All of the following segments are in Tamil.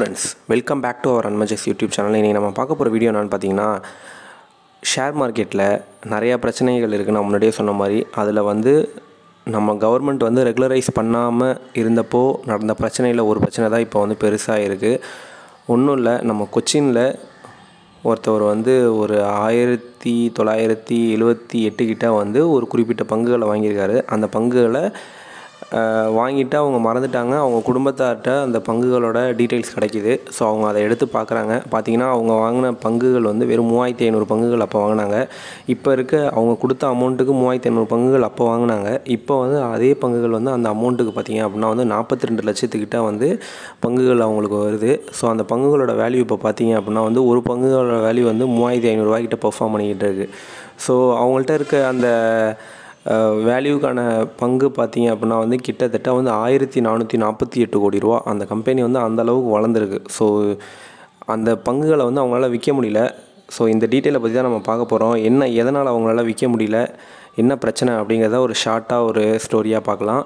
friends welcome back to our அன்மஜஸ் யூடியூப் சேனல் இன்றைக்கி நம்ம பார்க்க போகிற வீடியோ என்னன்னு பார்த்தீங்கன்னா ஷேர் மார்க்கெட்டில் நிறையா பிரச்சனைகள் இருக்குது நான் முன்னாடியே சொன்ன மாதிரி அதில் வந்து நம்ம கவர்மெண்ட் வந்து ரெகுலரைஸ் பண்ணாமல் இருந்தப்போ நடந்த பிரச்சனையில் ஒரு பிரச்சனை தான் இப்போ வந்து பெருசாக இருக்குது ஒன்றும் இல்லை நம்ம கொச்சினில் ஒருத்தவர் வந்து ஒரு ஆயிரத்தி தொள்ளாயிரத்தி எழுவத்தி எட்டு கிட்ட வந்து ஒரு குறிப்பிட்ட பங்குகளை வாங்கியிருக்காரு அந்த பங்குகளை அஹ், வாங்கிட்டு அவங்க மறந்துட்டாங்க அவங்க குடும்பத்தார்கிட்ட அந்த பங்குகளோட டீட்டெயில்ஸ் கிடைக்கிது ஸோ அவங்க அதை எடுத்து பார்க்குறாங்க பார்த்தீங்கன்னா அவங்க வாங்கின பங்குகள் வந்து வெறும் மூவாயிரத்தி ஐநூறு பங்குகள் அப்போ வாங்கினாங்க இப்போ இருக்க அவங்க கொடுத்த அமௌண்ட்டுக்கு மூவாயிரத்தி ஐநூறு பங்குகள் அப்போ வாங்கினாங்க இப்போ வந்து அதே பங்குகள் வந்து அந்த அமௌண்ட்டுக்கு பார்த்தீங்க அப்படின்னா வந்து நாற்பத்தி ரெண்டு லட்சத்துக்கிட்ட வந்து பங்குகள் அவங்களுக்கு வருது ஸோ அந்த பங்குகளோட வேல்யூ இப்போ பார்த்தீங்க அப்படின்னா வந்து ஒரு பங்குகளோட வேல்யூ வந்து மூவாயிரத்தி ஐநூறுரூவாய்க்கிட்ட பெர்ஃபார்ம் பண்ணிக்கிட்டு இருக்குது ஸோ அவங்கள்ட்ட இருக்க அந்த வேல்யூக்கான பங்கு பார்த்தீங்க அப்படின்னா வந்து கிட்டத்தட்ட வந்து ஆயிரத்தி நானூற்றி நாற்பத்தி எட்டு கோடி ரூபா அந்த கம்பெனி வந்து அந்த அளவுக்கு வளர்ந்துருக்கு ஸோ அந்த பங்குகளை வந்து அவங்களால விற்க முடியல ஸோ இந்த டீட்டெயிலை பற்றி தான் நம்ம பார்க்க போகிறோம் என்ன எதனால் அவங்களால விற்க முடியல என்ன பிரச்சனை அப்படிங்கிறத ஒரு ஷார்ட்டாக ஒரு ஸ்டோரியாக பார்க்கலாம்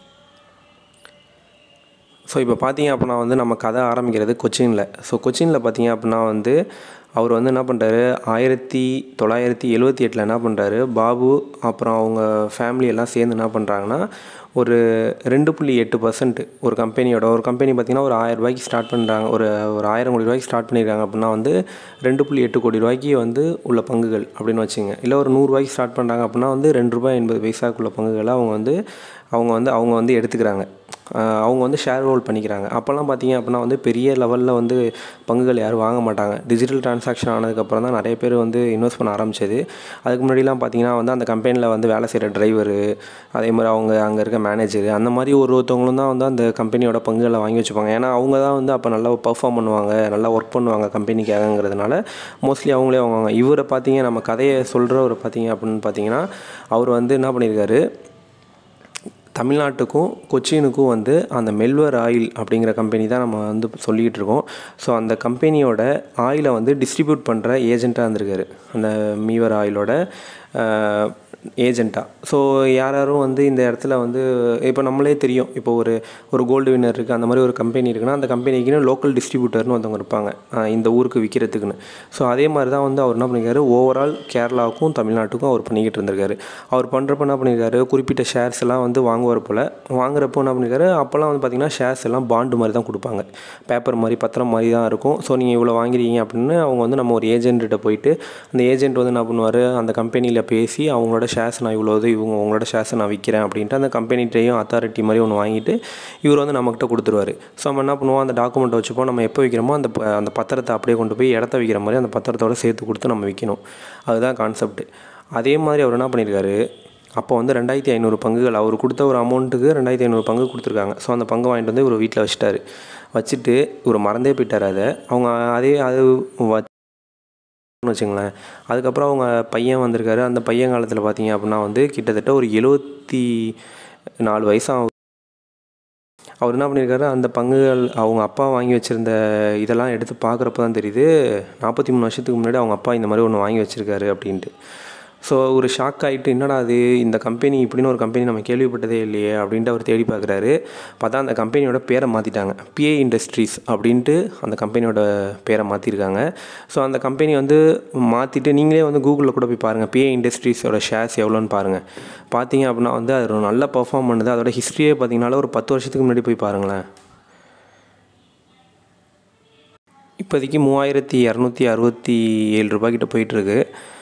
ஸோ இப்போ பார்த்தீங்க அப்படின்னா வந்து நம்ம கதை ஆரம்பிக்கிறது கொச்சினில் ஸோ கொச்சினில் பார்த்தீங்க அப்படின்னா வந்து அவர் வந்து என்ன பண்ணுறாரு ஆயிரத்தி தொள்ளாயிரத்தி எழுவத்தி எட்டில் என்ன பண்ணுறாரு பாபு அப்புறம் அவங்க ஃபேமிலி எல்லாம் சேர்ந்து என்ன பண்ணுறாங்கன்னா ஒரு ரெண்டு புள்ளி எட்டு பர்சன்ட் ஒரு கம்பெனியோட ஒரு கம்பெனி பார்த்திங்கன்னா ஒரு ஆயிரம் ரூபாய்க்கு ஸ்டார்ட் பண்ணுறாங்க ஒரு ஒரு ஆயிரம் கோடி ரூபாய்க்கு ஸ்டார்ட் பண்ணியிருக்காங்க அப்படின்னா வந்து ரெண்டு புள்ளி எட்டு கோடி ரூபாய்க்கு வந்து உள்ள பங்குகள் அப்படின்னு வச்சுங்க இல்லை ஒரு நூறுரூவாய்க்கு ஸ்டார்ட் பண்ணுறாங்க அப்படின்னா வந்து ரெண்டு ரூபாய் எண்பது பைசாக்குள்ள பங்குகளை அவங்க வந்து அவங்க வந்து அவங்க வந்து எடுத்துக்கிறாங்க ஆஹ் அவங்க வந்து ஷேர் ஹோல்ட் பண்ணிக்கிறாங்க அப்போல்லாம் பார்த்தீங்க அப்படின்னா வந்து பெரிய லெவலில் வந்து பங்குகள் யாரும் வாங்க மாட்டாங்க டிஜிட்டல் டிரான்சாக்ஷன் ஆனதுக்கப்புறம் தான் நிறைய பேர் வந்து இன்வெஸ்ட் பண்ண ஆரம்பிச்சது அதுக்கு முன்னாடிலாம் பார்த்தீங்கன்னா வந்து அந்த கம்பெனியில் வந்து வேலை செய்கிற டிரைவரு அதே மாதிரி அவங்க அங்கே இருக்க மேனேஜர் அந்த மாதிரி ஒரு ஒருத்தவங்களும் தான் வந்து அந்த கம்பெனியோட பங்குகளை வாங்கி வச்சுப்பாங்க ஏன்னா அவங்க தான் வந்து அப்போ நல்லா பர்ஃபார்ம் பண்ணுவாங்க நல்லா ஒர்க் பண்ணுவாங்க கம்பெனிக்காகங்கிறதுனால மோஸ்ட்லி அவங்களே வாங்குவாங்க இவரை பார்த்தீங்க நம்ம கதையை சொல்கிறவர் பார்த்தீங்க அப்படின்னு பார்த்தீங்கன்னா அவர் வந்து என்ன பண்ணியிருக்காரு தமிழ்நாட்டுக்கும் கொச்சினுக்கும் வந்து அந்த மெல்வர் ஆயில் அப்படிங்கிற கம்பெனி தான் நம்ம வந்து சொல்லிக்கிட்டு இருக்கோம் ஸோ அந்த கம்பெனியோட ஆயிலை வந்து டிஸ்ட்ரிபியூட் பண்ணுற ஏஜெண்ட்டாக இருந்திருக்காரு அந்த மீவர் ஆயிலோட ஏஜெண்ட்டாக ஸோ யார் யாரும் வந்து இந்த இடத்துல வந்து இப்போ நம்மளே தெரியும் இப்போ ஒரு ஒரு கோல்டு வின்னர் இருக்குது அந்த மாதிரி ஒரு கம்பெனி இருக்குன்னா அந்த கம்பெனிக்குன்னு லோக்கல் டிஸ்ட்ரிபியூட்டர்னு ஒருத்தவங்க இருப்பாங்க ஆஹ் இந்த ஊருக்கு விற்கிறதுக்குன்னு ஸோ அதே மாதிரி தான் வந்து அவர் என்ன பண்ணியிருக்காரு ஓவரால் கேரளாவுக்கும் தமிழ்நாட்டுக்கும் அவர் பண்ணிக்கிட்டு இருந்திருக்காரு அவர் பண்ணுறப்ப என்ன பண்ணியிருக்காரு குறிப்பிட்ட ஷேர்ஸ் எல்லாம் வந்து வாங்குவார் போல் வாங்குறப்போ என்ன பண்ணியிருக்காரு அப்போல்லாம் வந்து பார்த்திங்கன்னா ஷேர்ஸ் எல்லாம் பாண்டு மாதிரி தான் கொடுப்பாங்க பேப்பர் மாதிரி பத்திரம் மாதிரி தான் இருக்கும் ஸோ நீங்கள் இவ்வளோ வாங்குறீங்க அப்படின்னு அவங்க வந்து நம்ம ஒரு ஏஜென்ட்கிட்ட போயிட்டு அந்த ஏஜென்ட் வந்து என்ன பண்ணுவார் அந்த கம்பெனியில் பேசி அவங்களோட ஷேர்ஸ் நான் இவ்வளோ இது இவங்க உங்களோட ஷேர்ஸை நான் விற்கிறேன் அப்படின்ட்டு அந்த கம்பெனிட்டையும் அத்தாரிட்டி மாதிரி ஒன்று வாங்கிட்டு இவர் வந்து நம்மக்கிட்ட கொடுத்துருவாரு ஸோ நம்ம என்ன பண்ணுவோம் அந்த டாக்குமெண்ட்டை வச்சுப்போம் நம்ம எப்போ விற்கிறோமோ அந்த ப- அந்த பத்திரத்தை அப்படியே கொண்டு போய் இடத்த விற்கிற மாதிரி அந்த பத்திரத்தோட சேர்த்து கொடுத்து நம்ம விற்கணும் அதுதான் கான்செப்ட் அதே மாதிரி அவர் என்ன பண்ணியிருக்காரு அப்போ வந்து ரெண்டாயிரத்தி ஐநூறு பங்குகள் அவர் கொடுத்த ஒரு அமௌண்ட்டுக்கு ரெண்டாயிரத்தி ஐநூறு பங்கு கொடுத்துருக்காங்க ஸோ அந்த பங்கு வாங்கிட்டு வந்து இவர் வீட்டில் வச்சுட்டாரு வச்சுட்டு இவர் மறந்தே போயிட்டார் அதை அவங்க அதே அது வ- வச்சுங்களேன் அதுக்கப்புறம் அவங்க பையன் வந்திருக்காரு அந்த பையன் காலத்தில் பார்த்தீங்க அப்படின்னா வந்து கிட்டத்தட்ட ஒரு எழுபத்தி நாலு வயசாக அவர் என்ன பண்ணியிருக்காரு அந்த பங்குகள் அவங்க அப்பா வாங்கி வச்சுருந்த இதெல்லாம் எடுத்து பார்க்குறப்ப தான் தெரியுது நாற்பத்தி மூணு வருஷத்துக்கு முன்னாடி அவங்க அப்பா இந்த மாதிரி ஒன்று வாங்கி வச்சுருக்காரு அப்படின்ட்டு ஸோ ஒரு ஷாக் ஆகிட்டு என்னடா அது இந்த கம்பெனி இப்படின்னு ஒரு கம்பெனி நம்ம கேள்விப்பட்டதே இல்லையே அப்படின்ட்டு அவர் தேடி பார்க்குறாரு பார்த்தா அந்த கம்பெனியோட பேரை மாற்றிட்டாங்க பிஏ இண்டஸ்ட்ரீஸ் அப்படின்ட்டு அந்த கம்பெனியோட பேரை மாற்றிருக்காங்க ஸோ அந்த கம்பெனி வந்து மாற்றிட்டு நீங்களே வந்து கூகுளில் கூட போய் பாருங்கள் பிஏ இண்டஸ்ட்ரீஸோட ஷேர்ஸ் எவ்வளோன்னு பாருங்கள் பார்த்தீங்க அப்படின்னா வந்து அது ஒரு நல்ல பெர்ஃபார்ம் பண்ணுது அதோட ஹிஸ்ட்ரியே பார்த்தீங்கனால ஒரு பத்து வருஷத்துக்கு முன்னாடி போய் பாருங்களேன் இப்போதைக்கு மூவாயிரத்தி இரநூத்தி அறுபத்தி ஏழு ரூபாய்க்கிட்ட போயிட்டுருக்கு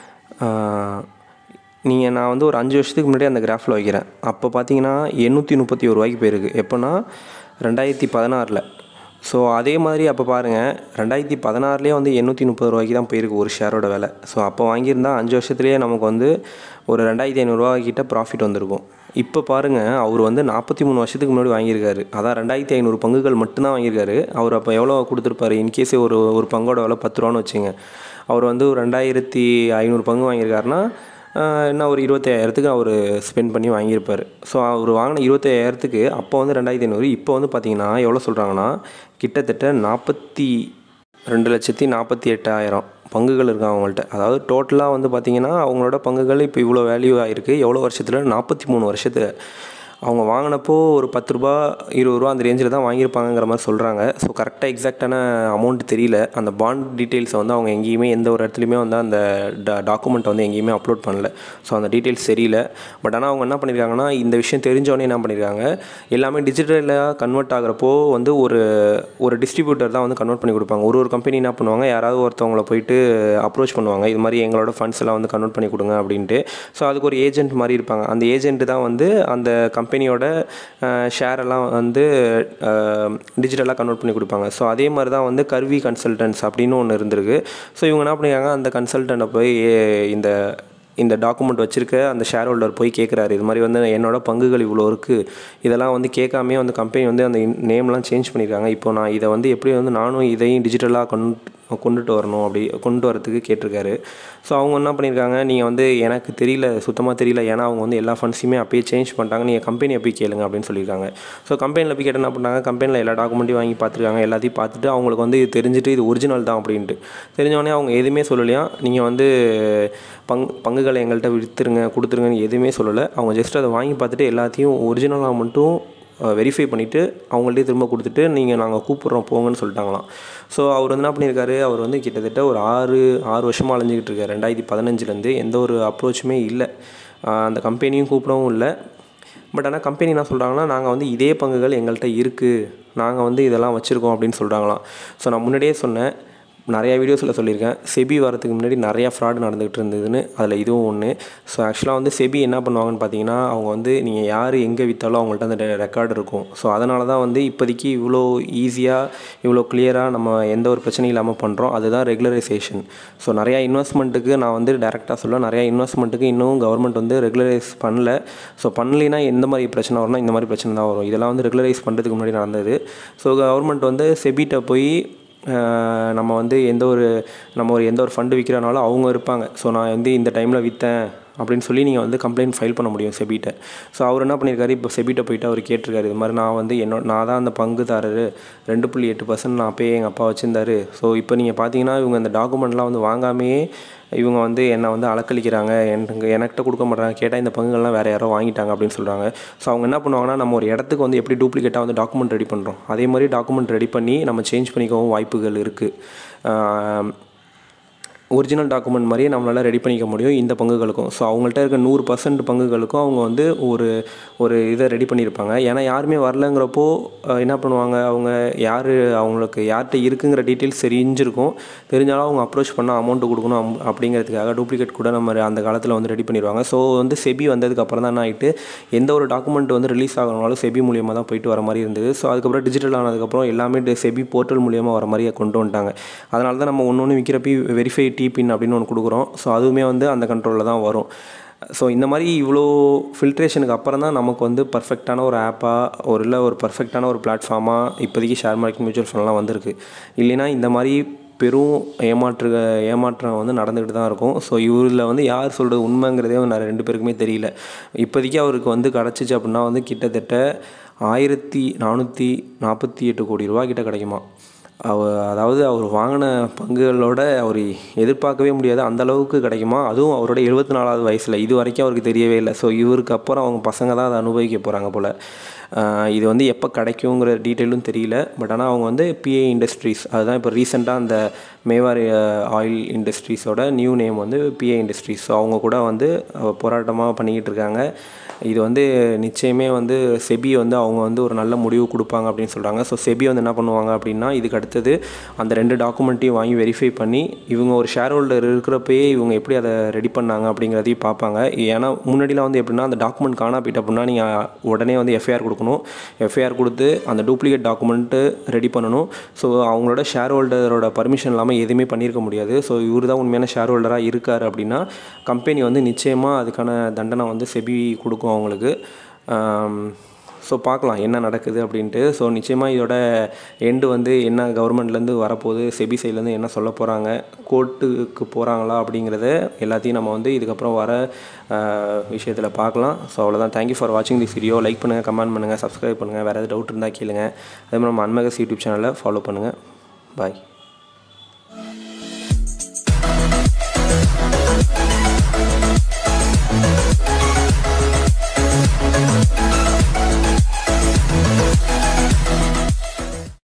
நீங்கள் நான் வந்து ஒரு அஞ்சு வருஷத்துக்கு முன்னாடி அந்த கிராஃபில் வைக்கிறேன் அப்போ பார்த்தீங்கன்னா எண்ணூற்றி முப்பத்தி ஒரு ரூபாய்க்கு போயிருக்கு எப்போனா ரெண்டாயிரத்தி பதினாறில் ஸோ அதே மாதிரி அப்போ பாருங்கள் ரெண்டாயிரத்தி பதினாறுலேயே வந்து எண்ணூற்றி முப்பது ரூபாய்க்கு தான் போயிருக்கு ஒரு ஷேரோட விலை ஸோ அப்போ வாங்கியிருந்தா அஞ்சு வருஷத்துலேயே நமக்கு வந்து ஒரு ரெண்டாயிரத்தி ஐநூறுரூவா கிட்ட ப்ராஃபிட் வந்திருக்கும் இப்போ பாருங்கள் அவர் வந்து நாற்பத்தி மூணு வருஷத்துக்கு முன்னாடி வாங்கியிருக்காரு அதான் ரெண்டாயிரத்தி ஐநூறு பங்குகள் மட்டும்தான் வாங்கியிருக்காரு அவர் அப்போ எவ்வளோ கொடுத்துருப்பாரு இன்கேஸ் ஒரு ஒரு பங்கோட விலை பத்து ரூபான்னு வச்சுங்க அவர் வந்து ஒரு ரெண்டாயிரத்தி ஐநூறு பங்கு வாங்கியிருக்காருன்னா ஆஹ், என்ன ஒரு இருபத்தாயிரத்துக்கு அவர் ஸ்பெண்ட் பண்ணி வாங்கியிருப்பார் ஸோ அவர் வாங்கின இருபத்தாயிரத்துக்கு அப்போ வந்து ரெண்டாயிரத்தி ஐநூறு இப்போ வந்து பார்த்தீங்கன்னா எவ்வளோ சொல்கிறாங்கன்னா கிட்டத்தட்ட நாற்பத்தி ரெண்டு லட்சத்தி நாற்பத்தி எட்டாயிரம் பங்குகள் இருக்கு அவங்கள்ட்ட அதாவது டோட்டலாக வந்து பார்த்திங்கன்னா அவங்களோட பங்குகள் இப்போ இவ்வளோ வேல்யூ ஆகிருக்கு எவ்வளோ வருஷத்தில் நாற்பத்தி மூணு வருஷத்தில் அவங்க வாங்கினப்போ ஒரு பத்து ரூபா இருபது ரூபா அந்த ரேஞ்சில் தான் வாங்கியிருப்பாங்கங்கிற மாதிரி சொல்கிறாங்க ஸோ கரெக்டாக எக்ஸாக்டான அமௌண்ட் தெரியல அந்த பாண்ட் டீட்டெயில்ஸை வந்து அவங்க எங்கேயுமே எந்த ஒரு இடத்துலையுமே வந்து அந்த டா டாக்குமெண்ட்டை வந்து எங்கேயுமே அப்லோட் பண்ணல ஸோ அந்த டீட்டெயில்ஸ் தெரியல பட் ஆனால் அவங்க என்ன பண்ணியிருக்காங்கன்னா இந்த விஷயம் தெரிஞ்சவொடனே என்ன பண்ணியிருக்காங்க எல்லாமே டிஜிட்டலாக கன்வெர்ட் ஆகிறப்போ வந்து ஒரு ஒரு டிஸ்ட்ரிபியூட்டர் தான் வந்து கன்வெர்ட் பண்ணி கொடுப்பாங்க ஒரு ஒரு கம்பெனி என்ன பண்ணுவாங்க யாராவது ஒருத்தவங்களை போயிட்டு அப்ரோச் பண்ணுவாங்க இது மாதிரி எங்களோட ஃபண்ட்ஸ் எல்லாம் வந்து கன்வெர்ட் பண்ணி கொடுங்க அப்படின்ட்டு ஸோ அதுக்கு ஒரு ஏஜென்ட் மாதிரி இருப்பாங்க அந்த ஏஜென்ட் தான் வந்து அந்த கம்பெனியோட ஷேர் எல்லாம் வந்து டிஜிட்டலாக கன்வெர்ட் பண்ணி கொடுப்பாங்க ஸோ அதே மாதிரி தான் வந்து கர்வி கன்சல்டன்ஸ் அப்படின்னு ஒன்று இருந்திருக்கு ஸோ இவங்க என்ன பண்ணிருக்காங்க அந்த கன்சல்டண்ட்டை போய் "ஏ, இந்த இந்த டாக்குமெண்ட் வச்சுருக்க அந்த ஷேர் ஹோல்டர் போய் கேட்குறாரு இது மாதிரி வந்து என்னோட பங்குகள் இவ்வளோ இருக்குது இதெல்லாம் வந்து கேட்காமே வந்து கம்பெனி வந்து அந்த நேம்லாம் சேஞ்ச் பண்ணியிருக்காங்க இப்போ நான் இதை வந்து எப்படி வந்து நானும் இதையும் டிஜிட்டலாக கொண்டு கொண்டுட்டு வரணும் அப்படி கொண்டு வரதுக்கு கேட்டிருக்காரு ஸோ அவங்க என்ன பண்ணியிருக்காங்க நீங்கள் வந்து எனக்கு தெரியல சுத்தமாக தெரியல ஏன்னா அவங்க வந்து எல்லா ஃபண்ட்ஸையுமே அப்பயே சேஞ்ச் பண்ணிட்டாங்க நீங்கள் கம்பெனியை போய் கேளுங்க அப்படின்னு சொல்லியிருக்காங்க ஸோ கம்பெனியில் போய் கேட்டு என்ன பண்ணாங்க கம்பெனியில் எல்லா டாக்குமெண்ட்டையும் வாங்கி பார்த்துருக்காங்க எல்லாத்தையும் பார்த்துட்டு அவங்களுக்கு வந்து இது தெரிஞ்சுட்டு இது ஒரிஜினல் தான் அப்படின்ட்டு தெரிஞ்சவொடனே அவங்க எதுவுமே சொல்லலையா நீங்கள் வந்து பங் பங்குகளை எங்கள்கிட்ட விற்றுருங்க கொடுத்துருங்கன்னு எதுவுமே சொல்லலை அவங்க ஜஸ்ட் அதை வாங்கி பார்த்துட்டு எல்லாத்தையும் ஒரிஜினலாக மட்டும் வெரிஃபை பண்ணிவிட்டு அவங்கள்ட்டே திரும்ப கொடுத்துட்டு நீங்கள் நாங்கள் கூப்பிட்றோம் போங்கன்னு சொல்லிட்டாங்களாம் ஸோ அவர் வந்து என்ன பண்ணியிருக்காரு அவர் வந்து கிட்டத்தட்ட ஒரு ஆறு ஆறு வருஷமாக அலைஞ்சிக்கிட்டு இருக்காரு ரெண்டாயிரத்தி பதினஞ்சுலேருந்து எந்த ஒரு அப்ரோச்சுமே இல்லை ஆஹ் அந்த கம்பெனியும் கூப்பிடவும் இல்லை பட் ஆனால் கம்பெனி என்ன சொல்கிறாங்கன்னா நாங்கள் வந்து இதே பங்குகள் எங்கள்கிட்ட இருக்குது நாங்கள் வந்து இதெல்லாம் வச்சுருக்கோம் அப்படின்னு சொல்கிறாங்களாம் ஸோ நான் முன்னாடியே சொன்னேன் நிறையா வீடியோஸில் சொல்லியிருக்கேன் செபி வரதுக்கு முன்னாடி நிறையா ஃப்ராட் நடந்துகிட்டு இருந்ததுன்னு அதில் இதுவும் ஒன்று ஸோ ஆக்சுவலாக வந்து செபி என்ன பண்ணுவாங்கன்னு பார்த்தீங்கன்னா அவங்க வந்து நீங்கள் யார் எங்கே விற்றாலும் அவங்கள்ட்ட அந்த ரெக்கார்டு இருக்கும் ஸோ அதனால தான் வந்து இப்போதைக்கு இவ்வளோ ஈஸியாக இவ்வளோ கிளியராக நம்ம எந்த ஒரு பிரச்சனையும் இல்லாமல் பண்ணுறோம் அதுதான் ரெகுலரைசேஷன் ஸோ நிறையா இன்வெஸ்ட்மெண்ட்டுக்கு நான் வந்து டேரெக்டாக சொல்ல நிறையா இன்வெஸ்ட்மெண்ட்டுக்கு இன்னும் கவர்மெண்ட் வந்து ரெகுலரைஸ் பண்ணல ஸோ பண்ணலைன்னா எந்த மாதிரி பிரச்சனை வரும்னா இந்த மாதிரி பிரச்சனை தான் வரும் இதெல்லாம் வந்து ரெகுலரைஸ் பண்ணுறதுக்கு முன்னாடி நடந்தது ஸோ கவர்மெண்ட் வந்து செபிட்ட போய் ஆஹ் நம்ம வந்து எந்த ஒரு நம்ம ஒரு எந்த ஒரு ஃபண்டு விற்கிறனாலும் அவங்க இருப்பாங்க ஸோ நான் வந்து இந்த டைமில் விற்றேன் அப்படின்னு சொல்லி நீங்கள் வந்து கம்ப்ளைண்ட் ஃபைல் பண்ண முடியும் செபிட்ட ஸோ அவர் என்ன பண்ணியிருக்காரு இப்போ செபிட்ட போயிட்டு அவர் கேட்டிருக்காரு இது மாதிரி நான் வந்து என்னோட நான் தான் அந்த பங்குதாரர் ரெண்டு புள்ளி எட்டு பர்சன்ட் நான் அப்பயே எங்கள் அப்பா வச்சுருந்தாரு ஸோ இப்போ நீங்கள் பார்த்தீங்கன்னா இவங்க இந்த டாக்குமெண்ட்லாம் வந்து வாங்காமையே இவங்க வந்து என்னை வந்து அலக்களிக்கிறாங்க எனக்கு எனக்கிட்ட கொடுக்க மாட்டாங்க கேட்டால் இந்த பங்குகள்லாம் வேறு யாரோ வாங்கிட்டாங்க அப்படின்னு சொல்கிறாங்க ஸோ அவங்க என்ன பண்ணுவாங்கன்னா நம்ம ஒரு இடத்துக்கு வந்து எப்படி டூப்ளிகேட்டாக வந்து டாக்குமெண்ட் ரெடி பண்ணுறோம் அதே மாதிரி டாக்குமெண்ட் ரெடி பண்ணி நம்ம சேஞ்ச் பண்ணிக்கவும் வாய்ப்புகள் இருக்குது ஒரிஜினல் டாக்குமெண்ட் மாதிரியே நம்மளால் ரெடி பண்ணிக்க முடியும் இந்த பங்குகளுக்கும் ஸோ அவங்கள்ட்ட இருக்க நூறு பர்சன்ட் பங்குகளுக்கும் அவங்க வந்து ஒரு ஒரு இதை ரெடி பண்ணியிருப்பாங்க ஏன்னா யாருமே வரலங்கிறப்போ அஹ், என்ன பண்ணுவாங்க அவங்க யார் அவங்களுக்கு யார்கிட்ட இருக்குங்கிற டீட்டெயில்ஸ் தெரிஞ்சிருக்கும் தெரிஞ்சாலும் அவங்க அப்ரோச் பண்ணால் அமௌண்ட் கொடுக்கணும் அம்- அப்படிங்கிறதுக்காக டூப்ளிகேட் கூட நம்ம அந்த காலத்தில் வந்து ரெடி பண்ணிடுவாங்க ஸோ வந்து செபி வந்ததுக்கு அப்புறம் தான் என்ன ஆகிட்டு எந்த ஒரு டாக்குமெண்ட் வந்து ரிலீஸ் ஆகணும்னாலும் செபி மூலியமாக தான் போயிட்டு வர மாதிரி இருந்தது ஸோ அதுக்கப்புறம் டிஜிட்டல் ஆனதுக்கப்புறம் எல்லாமே டி- செபி போர்ட்டல் மூலியமாக வர மாதிரியே கொண்டு வந்துட்டாங்க அதனால தான் நம்ம ஒன்று ஒன்று விற்கிறப்ப வெரிஃபை டிபின் அப்படின்னு ஒன்று கொடுக்குறோம் ஸோ அதுவுமே வந்து அந்த கண்ட்ரோலில் தான் வரும் ஸோ இந்த மாதிரி இவ்வளோ ஃபில்ட்ரேஷனுக்கு அப்புறம் தான் நமக்கு வந்து பர்ஃபெக்டான ஒரு ஆப்பாக ஒரு இல்லை ஒரு பர்ஃபெக்டான ஒரு பிளாட்ஃபார்மாக இப்போதைக்கு ஷேர் மார்க்கெட் மியூச்சுவல் ஃபண்ட்லாம் வந்திருக்கு இல்லைன்னா இந்த மாதிரி பெரும் ஏமாற்று ஏமாற்றம் வந்து நடந்துக்கிட்டு தான் இருக்கும் ஸோ இவரில் வந்து யார் சொல்கிறது உண்மைங்கிறதே வந்து நிறைய ரெண்டு பேருக்குமே தெரியல இப்போதைக்கு அவருக்கு வந்து கிடச்சிச்சு அப்படின்னா வந்து கிட்டத்தட்ட ஆயிரத்தி நானூற்றி நாற்பத்தி எட்டு கோடி ரூபா கிட்ட கிடைக்குமா அவ அதாவது அவர் வாங்கின பங்குகளோட அவர் எதிர்பார்க்கவே முடியாது அந்த அளவுக்கு கிடைக்குமா அதுவும் அவரோட எழுபத்தி நாலாவது வயசில் இது வரைக்கும் அவருக்கு தெரியவே இல்லை ஸோ இவருக்கு அப்புறம் அவங்க பசங்க தான் அதை அனுபவிக்க போகிறாங்க போல் ஆஹ் இது வந்து எப்போ கிடைக்குங்கிற டீட்டெயிலும் தெரியல பட் ஆனால் அவங்க வந்து பிஏ இண்டஸ்ட்ரீஸ் அதுதான் இப்போ ரீசெண்டாக அந்த மேவார் ஆயில் இண்டஸ்ட்ரீஸோட நியூ நேம் வந்து பிஏ இண்டஸ்ட்ரீஸ் ஸோ அவங்க கூட வந்து அஹ், போராட்டமாக பண்ணிக்கிட்டு இருக்காங்க இது வந்து நிச்சயமே வந்து செபி வந்து அவங்க வந்து ஒரு நல்ல முடிவு கொடுப்பாங்க அப்படின்னு சொல்கிறாங்க ஸோ செபி வந்து என்ன பண்ணுவாங்க அப்படின்னா இதுக்கு அடுத்தது அந்த ரெண்டு டாக்குமெண்ட்டையும் வாங்கி வெரிஃபை பண்ணி இவங்க ஒரு ஷேர் ஹோல்டர் இருக்கிறப்பயே இவங்க எப்படி அதை ரெடி பண்ணாங்க அப்படிங்கிறதையும் பார்ப்பாங்க ஏன்னா முன்னாடிலாம் வந்து எப்படின்னா அந்த டாக்குமெண்ட் காணா போயிட்டு அப்படின்னா நீங்கள் உடனே வந்து எஃப்ஐஆர் கொடுக்கணும் எஃப்ஐஆர் கொடுத்து அந்த டூப்ளிகேட் டாக்குமெண்ட்டு ரெடி பண்ணணும் ஸோ அவங்களோட ஷேர் ஹோல்டரோட பர்மிஷன் இல்லாமல் எதுவுமே பண்ணியிருக்க முடியாது ஸோ இவர் தான் உண்மையான ஷேர் ஹோல்டராக இருக்கார் அப்படின்னா கம்பெனி வந்து நிச்சயமாக அதுக்கான தண்டனை வந்து செபி கொடுக்கும் அவங்களுக்கு ஸோ பார்க்கலாம் என்ன நடக்குது அப்படின்ட்டு ஸோ நிச்சயமாக இதோட எண்டு வந்து என்ன கவர்மெண்ட்லேருந்து வரப்போகுது செபி சைட்லேருந்து என்ன சொல்ல போகிறாங்க கோர்ட்டுக்கு போகிறாங்களா அப்படிங்கிறத எல்லாத்தையும் நம்ம வந்து இதுக்கப்புறம் வர விஷயத்தில் பார்க்கலாம் ஸோ அவ்வளோதான் தேங்க்யூ ஃபார் வாட்சிங் திஸ் வீடியோ லைக் பண்ணுங்கள் கமெண்ட் பண்ணுங்கள் சப்ஸ்கிரைப் பண்ணுங்கள் வேறு ஏதாவது டவுட் இருந்தால் கேளுங்க அதே மாதிரி நம்ம அன்மகஸ் யூடியூப் சேனலை ஃபாலோ பண்ணுங்கள் பாய்